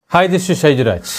hi this ഷൈജുരാജ്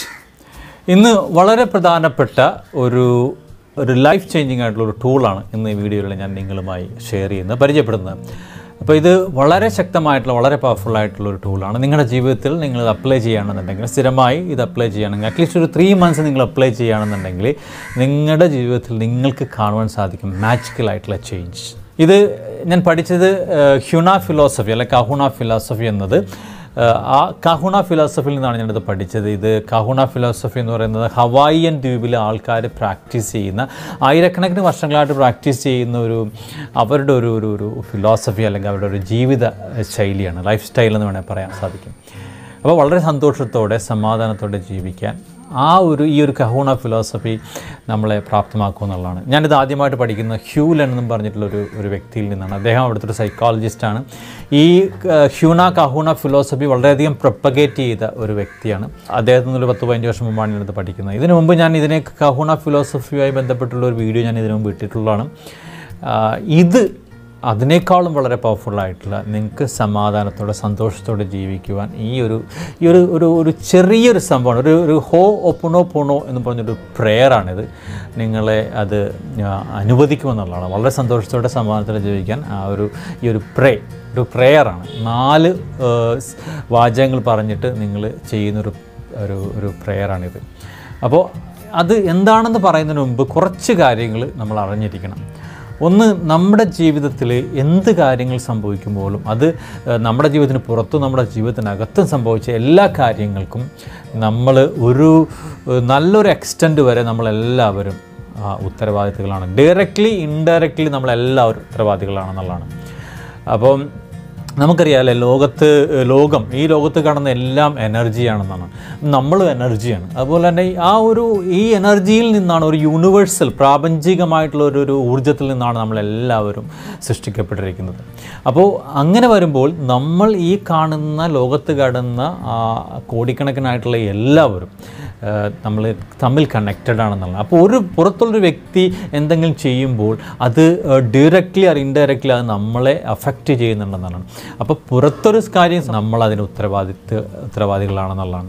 ഇന്ന് വളരെ പ്രധാനപ്പെട്ട ഒരു ഒരു ലൈഫ് ചേഞ്ചിങ് ആയിട്ടുള്ള ഒരു ടൂളാണ് ഇന്ന് ഈ വീഡിയോയിൽ ഞാൻ നിങ്ങളുമായി ഷെയർ ചെയ്യുന്നത് പരിചയപ്പെടുന്നത് അപ്പോൾ ഇത് വളരെ ശക്തമായിട്ടുള്ള വളരെ പവർഫുൾ ആയിട്ടുള്ള ഒരു ടൂളാണ് നിങ്ങളുടെ ജീവിതത്തിൽ നിങ്ങൾ ഇത് അപ്ലൈ ചെയ്യുകയാണെന്നുണ്ടെങ്കിൽ സ്ഥിരമായി ഇത് അപ്ലൈ ചെയ്യുകയാണെങ്കിൽ അറ്റ്ലീസ്റ്റ് ഒരു ത്രീ മന്ത്സ് നിങ്ങൾ അപ്ലൈ ചെയ്യുകയാണെന്നുണ്ടെങ്കിൽ നിങ്ങളുടെ ജീവിതത്തിൽ നിങ്ങൾക്ക് കാണുവാൻ സാധിക്കും മാജിക്കൽ ആയിട്ടുള്ള ചേഞ്ച് ഇത് ഞാൻ പഠിച്ചത് ഹ്യുണ ഫിലോസഫി അല്ലെ കഹുണ ഫിലോസഫി എന്നത് ഏഹ് ആ കഹുണ ഫിലോസഫിയിൽ നിന്നാണ് ഞാനിത് പഠിച്ചത് ഇത് കഹുണ ഫിലോസഫി എന്ന് പറയുന്നത് ഹവായിയൻ ദ്വീപിലെ ആൾക്കാർ പ്രാക്ടീസ് ചെയ്യുന്ന ആയിരക്കണക്കിന് വർഷങ്ങളായിട്ട് പ്രാക്ടീസ് ചെയ്യുന്ന ഒരു അവരുടെ ഒരു ഒരു ഒരു ഫിലോസഫി അല്ലെങ്കിൽ അവരുടെ ഒരു ജീവിത ശൈലിയാണ് ലൈഫ് സ്റ്റൈൽ എന്ന് വേണമെങ്കിൽ പറയാൻ സാധിക്കും അപ്പോൾ വളരെ സന്തോഷത്തോടെ സമാധാനത്തോടെ ജീവിക്കാൻ ആ ഒരു ഈ ഒരു കഹൂണ ഫിലോസഫി നമ്മളെ പ്രാപ്തമാക്കും എന്നുള്ളതാണ് ഞാനിത് ആദ്യമായിട്ട് പഠിക്കുന്ന ഹ്യൂലൻ എന്നും പറഞ്ഞിട്ടുള്ള ഒരു ഒരു വ്യക്തിയിൽ നിന്നാണ് അദ്ദേഹം അവിടുത്തെ ഒരു സൈക്കോളജിസ്റ്റാണ് ഈ ഏഹ്, ഹ്യൂണ കഹൂണ ഫിലോസഫി വളരെയധികം പ്രൊപ്പഗേറ്റ് ചെയ്ത ഒരു വ്യക്തിയാണ് അദ്ദേഹത്തിൽ നിന്നൊരു പത്ത് പതിനഞ്ച് വർഷം മുമ്പാണ് ഞാനിത് പഠിക്കുന്നത് ഇതിനു മുമ്പ് ഞാൻ ഇതിനെ കഹൂണ ഫിലോസഫിയുമായി ബന്ധപ്പെട്ടുള്ള ഒരു വീഡിയോ ഞാൻ ഇതിനു മുമ്പ് ഇട്ടിട്ടുള്ളതാണ് ആ, ഇത് അതിനേക്കാളും വളരെ പവർഫുള്ളായിട്ടുള്ള നിങ്ങൾക്ക് സമാധാനത്തോടെ സന്തോഷത്തോടെ ജീവിക്കുവാൻ ഈ ഒരു ഈ ഒരു ഒരു ഒരു ചെറിയൊരു സംഭവമാണ് ഒരു ഒരു ഹോ ഒപ്പണോ പോണോ എന്ന് പറഞ്ഞൊരു പ്രേയറാണിത് നിങ്ങളെ അത് ആ, അനുവദിക്കുമെന്നുള്ളതാണ് വളരെ സന്തോഷത്തോടെ സമാധാനത്തോടെ ജീവിക്കാൻ ആ ഒരു ഈ ഒരു പ്രേ ഒരു പ്രേയറാണ് നാല് ആ, സ് വാചകങ്ങൾ പറഞ്ഞിട്ട് നിങ്ങൾ ചെയ്യുന്നൊരു ഒരു ഒരു പ്രേയറാണിത് അപ്പോൾ അത് എന്താണെന്ന് പറയുന്നതിന് മുമ്പ് കുറച്ച് കാര്യങ്ങൾ നമ്മൾ അറിഞ്ഞിരിക്കണം ഒന്ന് നമ്മുടെ ജീവിതത്തിൽ എന്ത് കാര്യങ്ങൾ സംഭവിക്കുമ്പോഴും അത് ഏഹ്, നമ്മുടെ ജീവിതത്തിന് പുറത്തും നമ്മുടെ ജീവിതത്തിനകത്തും സംഭവിച്ച എല്ലാ കാര്യങ്ങൾക്കും നമ്മൾ ഒരു ഏഹ്, നല്ലൊരു എക്സ്റ്റൻറ്റ് വരെ നമ്മളെല്ലാവരും ആ, ഉത്തരവാദിത്തങ്ങളാണ് ഡയറക്റ്റ്ലി ഇൻഡയറക്റ്റ്ലി നമ്മളെല്ലാവരും ഉത്തരവാദികളാണെന്നുള്ളതാണ് അപ്പം നമുക്കറിയാമല്ലേ ലോകത്ത് ഏഹ്, ലോകം ഈ ലോകത്ത് കാണുന്ന എല്ലാം എനർജിയാണെന്നാണ് നമ്മളും എനർജിയാണ് അതുപോലെ തന്നെ ഈ ആ ഒരു ഈ എനർജിയിൽ നിന്നാണ് ഒരു യൂണിവേഴ്സൽ പ്രാപഞ്ചികമായിട്ടുള്ള ഒരു ഒരു ഊർജ്ജത്തിൽ നിന്നാണ് നമ്മളെല്ലാവരും സൃഷ്ടിക്കപ്പെട്ടിരിക്കുന്നത് അപ്പോൾ അങ്ങനെ വരുമ്പോൾ നമ്മൾ ഈ കാണുന്ന ലോകത്ത് കാണുന്ന ആ, കോടിക്കണക്കിനായിട്ടുള്ള എല്ലാവരും നമ്മൾ തമ്മിൽ കണക്റ്റഡ് ആണെന്നുള്ളത് അപ്പോൾ ഒരു പുറത്തുള്ളൊരു വ്യക്തി എന്തെങ്കിലും ചെയ്യുമ്പോൾ അത് ഡയറക്റ്റ്ലി or ഇൻഡയറക്റ്റ്ലി അത് നമ്മളെ അഫക്റ്റ് ചെയ്യുന്നുണ്ടെന്നാണ് അപ്പോൾ പുറത്തൊരു കാര്യം നമ്മൾ അതിന് ഉത്തരവാദിത്വ ഉത്തരവാദികളാണെന്നുള്ളതാണ്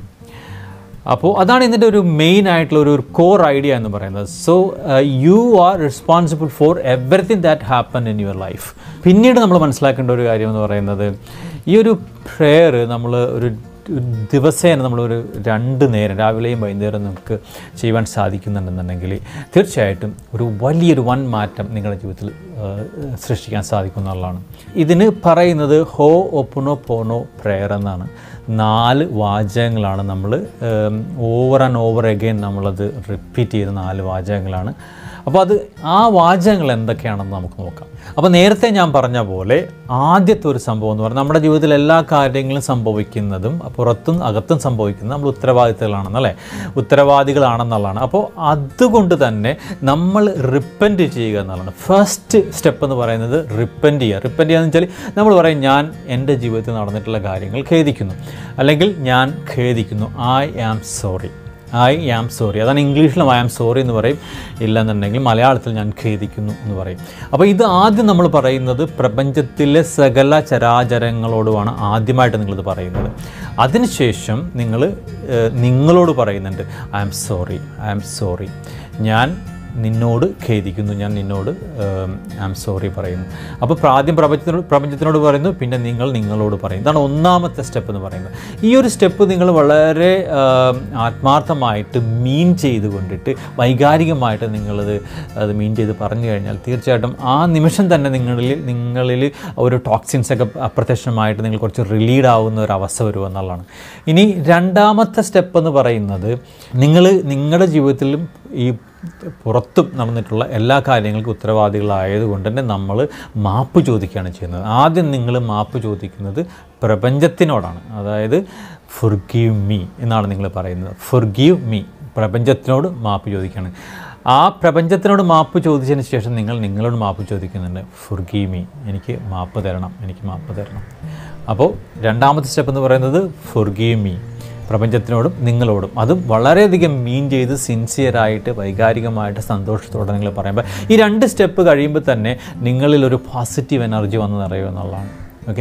അപ്പോൾ അതാണ് ഇതിൻ്റെ ഒരു മെയിൻ ആയിട്ടുള്ള ഒരു കോർ ഐഡിയ എന്ന് പറയുന്നത് so you are responsible for everything that happen in your life പിന്നീട് നമ്മൾ മനസ്സിലാക്കേണ്ട ഒരു കാര്യം എന്ന് പറയുന്നത് ഈ ഒരു പ്രെയർ നമ്മൾ ഒരു ദിവസേന നമ്മളൊരു രണ്ട് നേരം രാവിലെയും വൈകുന്നേരം നമുക്ക് ചെയ്യുവാൻ സാധിക്കുന്നുണ്ടെന്നുണ്ടെങ്കിൽ തീർച്ചയായിട്ടും ഒരു വലിയൊരു വൻ മാറ്റം നിങ്ങളുടെ ജീവിതത്തിൽ ആ, സൃഷ്ടിക്കാൻ സാധിക്കും എന്നുള്ളതാണ് ഇതിന് പറയുന്നത് ഹോ ഒപ്പുനോ പോണോ പ്രെയർ എന്നാണ് നാല് വാചകങ്ങളാണ് നമ്മൾ ഓവർ ആൻഡ് ഓവർ അഗെയിൻ നമ്മളത് റിപ്പീറ്റ് ചെയ്ത നാല് വാചകങ്ങളാണ് അപ്പോൾ അത് ആ വാചകങ്ങൾ എന്തൊക്കെയാണെന്ന് നമുക്ക് നോക്കാം അപ്പോൾ നേരത്തെ ഞാൻ പറഞ്ഞ പോലെ ആദ്യത്തെ ഒരു സംഭവം എന്ന് പറഞ്ഞാൽ നമ്മുടെ ജീവിതത്തിൽ എല്ലാ കാര്യങ്ങളും സംഭവിക്കുന്നതും പുറത്തും അകത്തും സംഭവിക്കുന്നതും നമ്മൾ ഉത്തരവാദിത്തങ്ങളാണെന്നല്ലേ ഉത്തരവാദികളാണെന്നുള്ളതാണ് അപ്പോൾ അതുകൊണ്ട് തന്നെ നമ്മൾ റിപ്പൻറ്റ് ചെയ്യുക എന്നുള്ളതാണ് ഫസ്റ്റ് സ്റ്റെപ്പ് എന്ന് പറയുന്നത് റിപ്പൻറ്റ് ചെയ്യുക റിപ്പൻറ്റ് ചെയ്യുക എന്ന് വെച്ചാൽ നമ്മൾ പറയും ഞാൻ എൻ്റെ ജീവിതത്തിൽ നടന്നിട്ടുള്ള കാര്യങ്ങൾ ഖേദിക്കുന്നു അല്ലെങ്കിൽ ഞാൻ ഖേദിക്കുന്നു I am sorry I am sorry അതാണ് ഇംഗ്ലീഷിലും ഐ ആം സോറി എന്ന് പറയും ഇല്ലെന്നുണ്ടെങ്കിൽ മലയാളത്തിൽ ഞാൻ ഖേദിക്കുന്നു എന്ന് പറയും അപ്പോൾ ഇത് ആദ്യം നമ്മൾ പറയുന്നത് പ്രപഞ്ചത്തിലെ സകല ചരാചരങ്ങളോടുമാണ് ആദ്യമായിട്ട് നിങ്ങളിത് പറയുന്നത് അതിനുശേഷം നിങ്ങൾ ഏഹ്, നിങ്ങളോട് പറയുന്നുണ്ട് I am sorry I am sorry ഞാൻ നിന്നോട് ഖേദിക്കുന്നു ഞാൻ നിന്നോട് ഐ ആം സോറി പറയുന്നു അപ്പോൾ ആദ്യം പ്രപഞ്ചത്തിനോട് പ്രപഞ്ചത്തിനോട് പറയുന്നു പിന്നെ നിങ്ങൾ നിങ്ങളോട് പറയും ഇതാണ് ഒന്നാമത്തെ സ്റ്റെപ്പ് എന്ന് പറയുന്നത് ഈ ഒരു സ്റ്റെപ്പ് നിങ്ങൾ വളരെ ആം, ആത്മാർത്ഥമായിട്ട് മീൻ ചെയ്ത് കൊണ്ടിട്ട് വൈകാരികമായിട്ട് നിങ്ങളത് അത് മീൻ ചെയ്ത് പറഞ്ഞു കഴിഞ്ഞാൽ തീർച്ചയായിട്ടും ആ നിമിഷം തന്നെ നിങ്ങളിൽ നിങ്ങളിൽ ഒരു ടോക്സിൻസ് ഒക്കെ അപ്രത്യക്ഷമായിട്ട് നിങ്ങൾ കുറച്ച് റിലീഡ് ആവുന്ന ഒരു അവസ്ഥ വരും എന്നുള്ളതാണ് ഇനി രണ്ടാമത്തെ സ്റ്റെപ്പ് എന്ന് പറയുന്നത് നിങ്ങൾ നിങ്ങളുടെ ജീവിതത്തിലും ഈ പുറത്തും നടന്നിട്ടുള്ള എല്ലാ കാര്യങ്ങൾക്കും ഉത്തരവാദികളായതുകൊണ്ട് തന്നെ നമ്മൾ മാപ്പ് ചോദിക്കുകയാണ് ചെയ്യുന്നത് ആദ്യം നിങ്ങൾ മാപ്പ് ചോദിക്കുന്നത് പ്രപഞ്ചത്തിനോടാണ് അതായത് ഫുർഗീവ് മീ എന്നാണ് നിങ്ങൾ പറയുന്നത് ഫുർഗീവ് മീ പ്രപഞ്ചത്തിനോട് മാപ്പ് ചോദിക്കുകയാണ് ആ പ്രപഞ്ചത്തിനോട് മാപ്പ് ചോദിച്ചതിന് ശേഷം നിങ്ങൾ നിങ്ങളോട് മാപ്പ് ചോദിക്കുന്നുണ്ട് ഫുർഗീവ് മീ എനിക്ക് മാപ്പ് തരണം എനിക്ക് മാപ്പ് തരണം അപ്പോൾ രണ്ടാമത്തെ സ്റ്റെപ്പ് എന്ന് പറയുന്നത് ഫുർഗീവ് മീ പ്രപഞ്ചത്തിനോടും നിങ്ങളോടും അതും വളരെയധികം മീൻ ചെയ്ത് സിൻസിയറായിട്ട് വൈകാരികമായിട്ട് സന്തോഷത്തോടെ നിങ്ങൾ പറയുമ്പോൾ ഈ രണ്ട് സ്റ്റെപ്പ് കഴിയുമ്പോൾ തന്നെ നിങ്ങളിൽ ഒരു പോസിറ്റീവ് എനർജി വന്ന് നിറയും എന്നുള്ളതാണ് ഓക്കെ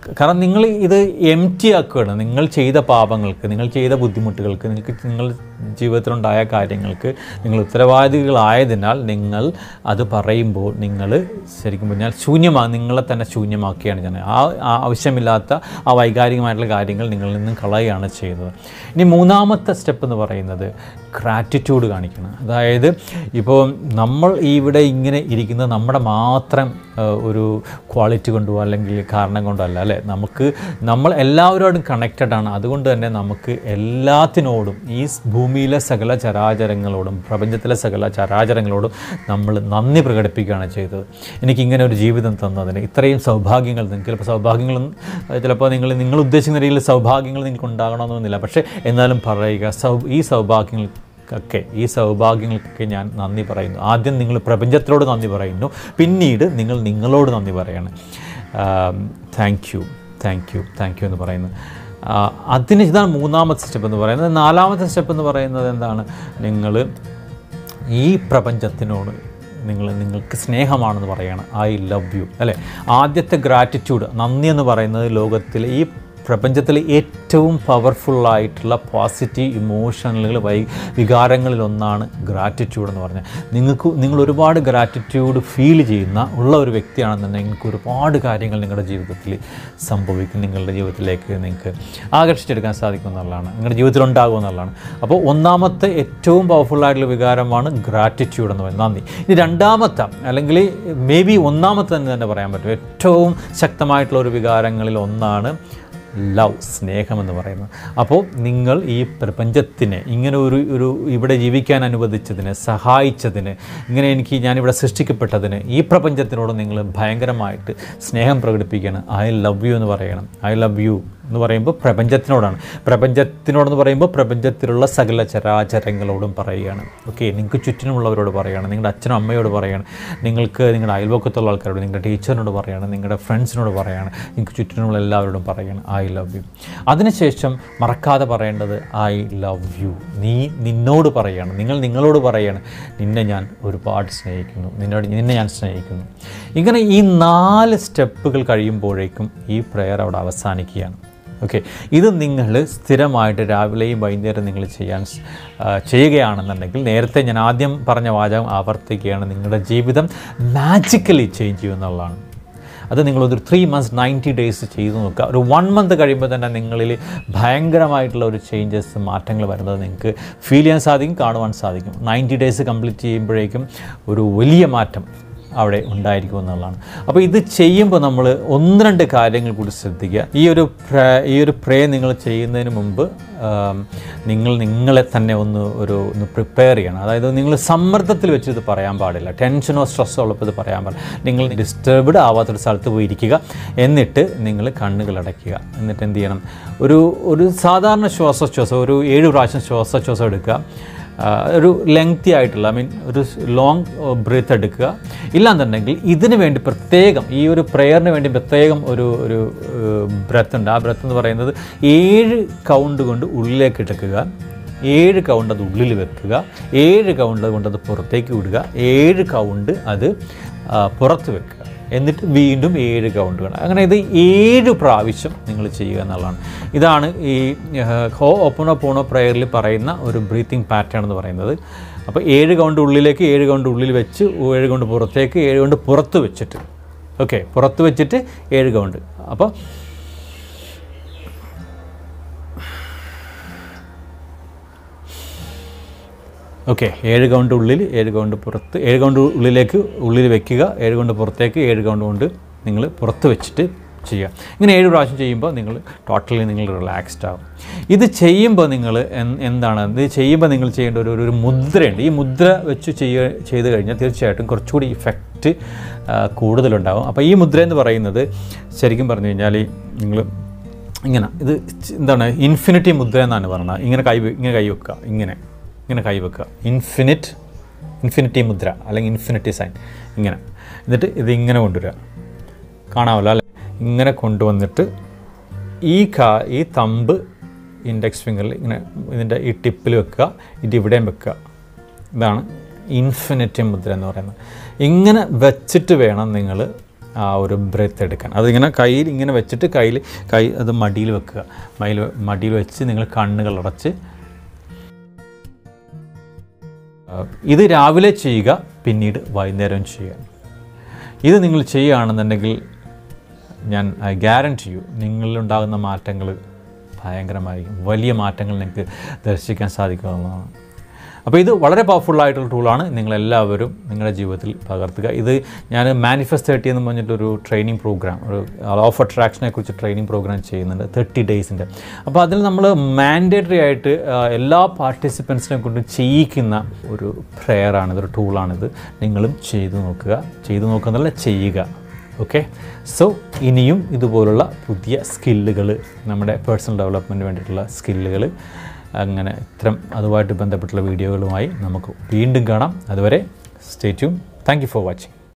കാരണം നിങ്ങൾ ഇത് എം ടി ആക്കുകയാണ് നിങ്ങൾ ചെയ്ത പാപങ്ങൾക്ക് നിങ്ങൾ ചെയ്ത ബുദ്ധിമുട്ടുകൾക്ക് നിങ്ങൾക്ക് നിങ്ങൾ ജീവിതത്തിലുണ്ടായ കാര്യങ്ങൾക്ക് നിങ്ങൾ ഉത്തരവാദികളായതിനാൽ നിങ്ങൾ അത് പറയുമ്പോൾ നിങ്ങൾ ശരിക്കും പറഞ്ഞാൽ ശൂന്യമാ നിങ്ങളെ തന്നെ ശൂന്യമാക്കുകയാണ് ഞാൻ ആ ആ ആവശ്യമില്ലാത്ത ആ വൈകാരികമായിട്ടുള്ള കാര്യങ്ങൾ നിങ്ങളിൽ നിന്നും കളയുകയാണ് ചെയ്യുന്നത് ഇനി മൂന്നാമത്തെ സ്റ്റെപ്പ് എന്ന് പറയുന്നത് ഗ്രാറ്റിറ്റ്യൂഡ് കാണിക്കണം അതായത് ഇപ്പോൾ നമ്മൾ ഇവിടെ ഇങ്ങനെ ഇരിക്കുന്നത് നമ്മുടെ മാത്രം ആ, ഒരു ക്വാളിറ്റി കൊണ്ടോ അല്ലെങ്കിൽ കാരണം കൊണ്ടോ അല്ല അല്ലേ നമുക്ക് നമ്മൾ എല്ലാവരോടും കണക്റ്റഡ് ആണ് അതുകൊണ്ട് തന്നെ നമുക്ക് എല്ലാത്തിനോടും ഈ സ് ഭൂമിയിലെ സകല ചരാചരങ്ങളോടും പ്രപഞ്ചത്തിലെ സകല ചരാചരങ്ങളോടും നമ്മൾ നന്ദി പ്രകടിപ്പിക്കുകയാണ് ചെയ്തത് എനിക്കിങ്ങനെ ഒരു ജീവിതം തന്നതിന് ഇത്രയും സൗഭാഗ്യങ്ങൾ നിങ്ങൾക്ക് ചിലപ്പോൾ സൗഭാഗ്യങ്ങളും ഏഹ്, ചിലപ്പോൾ നിങ്ങൾ നിങ്ങൾ ഉദ്ദേശിക്കുന്ന രീതിയിൽ സൗഭാഗ്യങ്ങൾ നിങ്ങൾക്ക് ഉണ്ടാകണമെന്നൊന്നുമില്ല പക്ഷേ എന്നാലും പറയുക സൗ ഈ സൗഭാഗ്യങ്ങൾ ഒക്കെ ഈ സൗഭാഗ്യങ്ങൾക്കൊക്കെ ഞാൻ നന്ദി പറയുന്നു ആദ്യം നിങ്ങൾ പ്രപഞ്ചത്തിനോട് നന്ദി പറയുന്നു പിന്നീട് നിങ്ങൾ നിങ്ങളോട് നന്ദി പറയാണ് thank you thank you thank you എന്ന് പറയുന്നു ആ, അതിന് ഇതാണ് മൂന്നാമത്തെ സ്റ്റെപ്പ് എന്ന് പറയുന്നത് നാലാമത്തെ സ്റ്റെപ്പ് എന്ന് പറയുന്നത് എന്താണ് നിങ്ങൾ ഈ പ്രപഞ്ചത്തിനോട് നിങ്ങൾ നിങ്ങൾക്ക് സ്നേഹമാണെന്ന് പറയണം ഐ ലവ് യു അല്ലേ ആദ്യത്തെ ഗ്രാറ്റിറ്റ്യൂഡ് നന്ദി എന്ന് പറയുന്നത് ലോകത്തിലെ ഈ പ്രപഞ്ചത്തിലെ ഏറ്റവും പവർഫുള്ളായിട്ടുള്ള പോസിറ്റീവ് ഇമോഷനുകൾ വൈ വികാരങ്ങളിലൊന്നാണ് ഗ്രാറ്റിറ്റ്യൂഡ് എന്ന് പറഞ്ഞാൽ നിങ്ങൾക്ക് നിങ്ങൾ ഒരുപാട് ഗ്രാറ്റിറ്റ്യൂഡ് ഫീൽ ചെയ്യുന്ന ഉള്ള ഒരു വ്യക്തിയാണെന്നുണ്ടെങ്കിൽ നിങ്ങൾക്ക് ഒരുപാട് കാര്യങ്ങൾ നിങ്ങളുടെ ജീവിതത്തിൽ സംഭവിക്കും നിങ്ങളുടെ ജീവിതത്തിലേക്ക് നിങ്ങൾക്ക് ആകർഷിച്ചെടുക്കാൻ സാധിക്കും എന്നുള്ളതാണ് നിങ്ങളുടെ ജീവിതത്തിൽ ഉണ്ടാകും എന്നുള്ളതാണ് അപ്പോൾ ഒന്നാമത്തെ ഏറ്റവും പവർഫുള്ളായിട്ടുള്ള വികാരമാണ് ഗ്രാറ്റിറ്റ്യൂഡ് എന്ന് പറയുന്നത് നന്ദി ഇനി രണ്ടാമത്തെ അല്ലെങ്കിൽ മേ ബി ഒന്നാമത്തെ തന്നെ തന്നെ പറയാൻ പറ്റും ഏറ്റവും ശക്തമായിട്ടുള്ള ഒരു വികാരങ്ങളിൽ ഒന്നാണ് ലവ് സ്നേഹം എന്ന് പറയുന്നത് അപ്പോൾ നിങ്ങൾ ഈ പ്രപഞ്ചത്തിനെ ഇങ്ങനെ ഒരു ഒരു ഇവിടെ ജീവിക്കാൻ അനുവദിച്ചതിന് സഹായിച്ചതിന് ഇങ്ങനെ എനിക്ക് ഞാനിവിടെ സൃഷ്ടിക്കപ്പെട്ടതിന് ഈ പ്രപഞ്ചത്തിനോട് നിങ്ങൾ ഭയങ്കരമായിട്ട് സ്നേഹം പ്രകടിപ്പിക്കണം ഐ ലവ് യു എന്ന് പറയണം ഐ ലവ് യു എന്ന് പറയുമ്പോൾ പ്രപഞ്ചത്തിനോടാണ് പ്രപഞ്ചത്തിനോടെന്ന് പറയുമ്പോൾ പ്രപഞ്ചത്തിലുള്ള സകല ചരാചരങ്ങളോടും പറയുകയാണ് ഓക്കെ നിങ്ങൾക്ക് ചുറ്റിനുമുള്ളവരോട് പറയുകയാണ് നിങ്ങളുടെ അച്ഛനും അമ്മയോട് പറയുകയാണ് നിങ്ങൾക്ക് നിങ്ങളുടെ അയൽവക്കത്തുള്ള ആൾക്കാരോട് നിങ്ങളുടെ ടീച്ചറിനോട് പറയുകയാണ് നിങ്ങളുടെ ഫ്രണ്ട്സിനോട് പറയുകയാണ് നിങ്ങൾക്ക് ചുറ്റിനുമുള്ള എല്ലാവരോടും പറയുകയാണ് ഐ ലവ് യു അതിനുശേഷം മറക്കാതെ പറയേണ്ടത് ഐ ലവ് യു നീ നിന്നോട് പറയുകയാണ് നിങ്ങൾ നിങ്ങളോട് പറയുകയാണ് നിന്നെ ഞാൻ ഒരുപാട് സ്നേഹിക്കുന്നു നിന്നോട് നിന്നെ ഞാൻ സ്നേഹിക്കുന്നു ഇങ്ങനെ ഈ നാല് സ്റ്റെപ്പുകൾ കഴിയുമ്പോഴേക്കും ഈ പ്രെയർ അവിടെ അവസാനിക്കുകയാണ് ഓക്കെ ഇത് നിങ്ങൾ സ്ഥിരമായിട്ട് രാവിലെയും വൈകുന്നേരം നിങ്ങൾ ചെയ്യാൻ സ്- ആ, ചെയ്യുകയാണെന്നുണ്ടെങ്കിൽ നേരത്തെ ഞാൻ ആദ്യം പറഞ്ഞ വാചകം ആവർത്തിക്കുകയാണ് നിങ്ങളുടെ ജീവിതം മാജിക്കലി ചേഞ്ച് ചെയ്യുമെന്നുള്ളതാണ് അത് നിങ്ങളൊരു ത്രീ മന്ത്സ് നയൻറ്റി ഡേയ്സ് ചെയ്ത് നോക്കുക ഒരു വൺ മന്ത് കഴിയുമ്പോൾ തന്നെ നിങ്ങളിൽ ഭയങ്കരമായിട്ടുള്ള ഒരു ചേഞ്ചസ് മാറ്റങ്ങൾ വരുന്നത് നിങ്ങൾക്ക് ഫീൽ ചെയ്യാൻ സാധിക്കും കാണുവാൻ സാധിക്കും നയൻറ്റി ഡേയ്സ് കംപ്ലീറ്റ് ചെയ്യുമ്പോഴേക്കും ഒരു വലിയ മാറ്റം അവിടെ ഉണ്ടായിരിക്കും എന്നുള്ളതാണ് അപ്പോൾ ഇത് ചെയ്യുമ്പോൾ നമ്മൾ ഒന്ന് രണ്ട് കാര്യങ്ങൾ കൂടി ശ്രദ്ധിക്കുക ഈ ഒരു പ്ര- ഈ ഒരു പ്രേ നിങ്ങൾ ചെയ്യുന്നതിന് മുമ്പ് ആം, നിങ്ങൾ നിങ്ങളെ തന്നെ ഒന്ന് ഒരു ഒന്ന് പ്രിപ്പയർ ചെയ്യണം അതായത് നിങ്ങൾ സമ്മർദ്ദത്തിൽ വെച്ച് ഇത് പറയാൻ പാടില്ല ടെൻഷനോ സ്ട്രെസ്സോ ഉള്ളപ്പോൾ ഇത് പറയാൻ പാടില്ല നിങ്ങൾ ഡിസ്റ്റർബ്ഡ് ആവാത്തൊരു സ്ഥലത്ത് പോയി ഇരിക്കുക എന്നിട്ട് നിങ്ങൾ കണ്ണുകൾ അടയ്ക്കുക എന്നിട്ട് എന്ത് ചെയ്യണം ഒരു ഒരു സാധാരണ ശ്വാസോച്ഛ്വാസം ഒരു ഏഴ് പ്രാവശ്യം ശ്വാസോച്ഛ്വാസം എടുക്കുക ആ, ഒരു ലെങ്തി ആയിട്ടുള്ള ഐ മീൻ ഒരു ലോങ് ബ്രീത്ത് എടുക്കുക ഇല്ലാന്നുണ്ടെങ്കിൽ ഇതിന് വേണ്ടി പ്രത്യേകം ഈ ഒരു പ്രെയറിന് വേണ്ടി പ്രത്യേകം ഒരു ഒരു ബ്രത്ത് ഉണ്ട് ആ ബ്രത്ത് എന്ന് പറയുന്നത് ഏഴ് കൗണ്ട് കൊണ്ട് ഉള്ളിലേക്ക് എടുക്കുക ഏഴ് കൗണ്ട് അത് ഉള്ളിൽ വെക്കുക ഏഴ് കൗണ്ട് കൊണ്ട് അത് പുറത്തേക്ക് വിടുക ഏഴ് കൗണ്ട് അത് ആ, പുറത്ത് വെക്കുക എന്നിട്ട് വീണ്ടും ഏഴ് കൗണ്ടുകൾ അങ്ങനെ ഇത് ഏഴ് പ്രാവശ്യം നിങ്ങൾ ചെയ്യുക എന്നുള്ളതാണ് ഇതാണ് ഈ ഏഹ്, ഹോ ഓപ്പണോ പോണോ പ്രയറിൽ പറയുന്ന ഒരു ബ്രീത്തിങ് പാറ്റേൺ എന്ന് പറയുന്നത് അപ്പോൾ ഏഴ് കൗണ്ട് ഉള്ളിലേക്ക് ഏഴ് കൗണ്ട് ഉള്ളിൽ വെച്ച് ഏഴ് കൗണ്ട് പുറത്തേക്ക് ഏഴ് കൗണ്ട് പുറത്ത് വെച്ചിട്ട് ഓക്കെ പുറത്ത് വെച്ചിട്ട് ഏഴ് കൗണ്ട് അപ്പോൾ ഓക്കെ ഏഴ് കൗണ്ട് ഉള്ളിൽ ഏഴ് കൗണ്ട് പുറത്ത് ഏഴ് കൗണ്ട് ഉള്ളിലേക്ക് ഉള്ളിൽ വെക്കുക ഏഴ് കൗണ്ട് പുറത്തേക്ക് ഏഴ് കൗണ്ട് കൊണ്ട് നിങ്ങൾ പുറത്ത് വെച്ചിട്ട് ചെയ്യുക ഇങ്ങനെ ഏഴ് പ്രാവശ്യം ചെയ്യുമ്പോൾ നിങ്ങൾ ടോട്ടലി നിങ്ങൾ റിലാക്സ്ഡ് ആവും ഇത് ചെയ്യുമ്പോൾ നിങ്ങൾ എൻ- എന്താണ് ഇത് ചെയ്യുമ്പോൾ നിങ്ങൾ ചെയ്യേണ്ട ഒരു ഒരു മുദ്രയുണ്ട് ഈ മുദ്ര വെച്ച് ചെയ്യുക ചെയ്ത് കഴിഞ്ഞാൽ തീർച്ചയായിട്ടും കുറച്ചുകൂടി ഇഫക്റ്റ് കൂടുതലുണ്ടാവും അപ്പോൾ ഈ മുദ്ര എന്ന് പറയുന്നത് ശരിക്കും പറഞ്ഞു കഴിഞ്ഞാൽ നിങ്ങൾ ഇങ്ങനെ ഇത് ച്- എന്താണ് ഇൻഫിനിറ്റി മുദ്ര എന്നാണ് പറഞ്ഞത് ഇങ്ങനെ കൈ വെ- ഇങ്ങനെ കൈ വെക്കുക ഇങ്ങനെ ഇങ്ങനെ കൈ വെക്കുക ഇൻഫിനിറ്റ് ഇൻഫിനിറ്റി മുദ്ര അല്ലെങ്കിൽ ഇൻഫിനിറ്റി സൈൻ ഇങ്ങനെ എന്നിട്ട് ഇത് ഇങ്ങനെ കൊണ്ടുവരിക കാണാമല്ലോ അല്ലേ ഇങ്ങനെ കൊണ്ടുവന്നിട്ട് ഈ കാ ഈ തമ്പ് ഇൻഡെക്സ് ഫിംഗറിൽ ഇങ്ങനെ ഇതിൻ്റെ ഈ ടിപ്പിൽ വെക്കുക ഇത് ഇവിടെയും വെക്കുക ഇതാണ് ഇൻഫിനിറ്റി മുദ്ര എന്ന് പറയുന്നത് ഇങ്ങനെ വെച്ചിട്ട് വേണം നിങ്ങൾ ആ ഒരു ബ്രെത്ത് എടുക്കാൻ അതിങ്ങനെ കയ്യിൽ ഇങ്ങനെ വെച്ചിട്ട് കയ്യിൽ കൈ അത് മടിയിൽ വെക്കുക മയിൽ മടിയിൽ വെച്ച് നിങ്ങൾ കണ്ണുകൾ അടച്ച് ആ, ഇത് രാവിലെ ചെയ്യുക പിന്നീട് വൈകുന്നേരം ചെയ്യുക ഇത് നിങ്ങൾ ചെയ്യുകയാണെന്നുണ്ടെങ്കിൽ ഞാൻ ഐ ഗ്യാരൻറ്റി യു നിങ്ങളിലുണ്ടാകുന്ന മാറ്റങ്ങൾ ഭയങ്കരമായിരിക്കും വലിയ മാറ്റങ്ങൾ നിങ്ങൾക്ക് ദർശിക്കാൻ സാധിക്കാവുന്നതാണ് അപ്പോൾ ഇത് വളരെ പവർഫുൾ ആയിട്ടുള്ള ടൂളാണ് നിങ്ങളെല്ലാവരും നിങ്ങളുടെ ജീവിതത്തിൽ പകർത്തുക ഇത് ഞാൻ മാനിഫെസ്റ്റ് തേർട്ടി എന്ന് പറഞ്ഞിട്ടൊരു ട്രെയിനിങ് പ്രോഗ്രാം ഒരു ഓഫ് അട്രാക്ഷനെ കുറിച്ച് ട്രെയിനിങ് പ്രോഗ്രാം ചെയ്യുന്നുണ്ട് തേർട്ടി ഡേയ്സിൻ്റെ അപ്പോൾ അതിൽ നമ്മൾ മാൻഡേറ്ററി ആയിട്ട് ആ, എല്ലാ പാർട്ടിസിപ്പൻസിനെ കൊണ്ട് ചെയ്യിക്കുന്ന ഒരു പ്രെയറാണ് ഇതൊരു ടൂളാണിത് നിങ്ങളും ചെയ്തു നോക്കുക ചെയ്തു നോക്കുന്നതല്ല ചെയ്യുക ഓക്കെ സോ ഇനിയും ഇതുപോലുള്ള പുതിയ സ്കില്ലുകൾ നമ്മുടെ പേഴ്സണൽ ഡെവലപ്മെൻറ്റ് വേണ്ടിയിട്ടുള്ള സ്കില്ലുകൾ അങ്ങനെ ഇത്തരം അതുമായിട്ട് ബന്ധപ്പെട്ടുള്ള വീഡിയോകളുമായി നമുക്ക് വീണ്ടും കാണാം അതുവരെ stay tune thank you for watching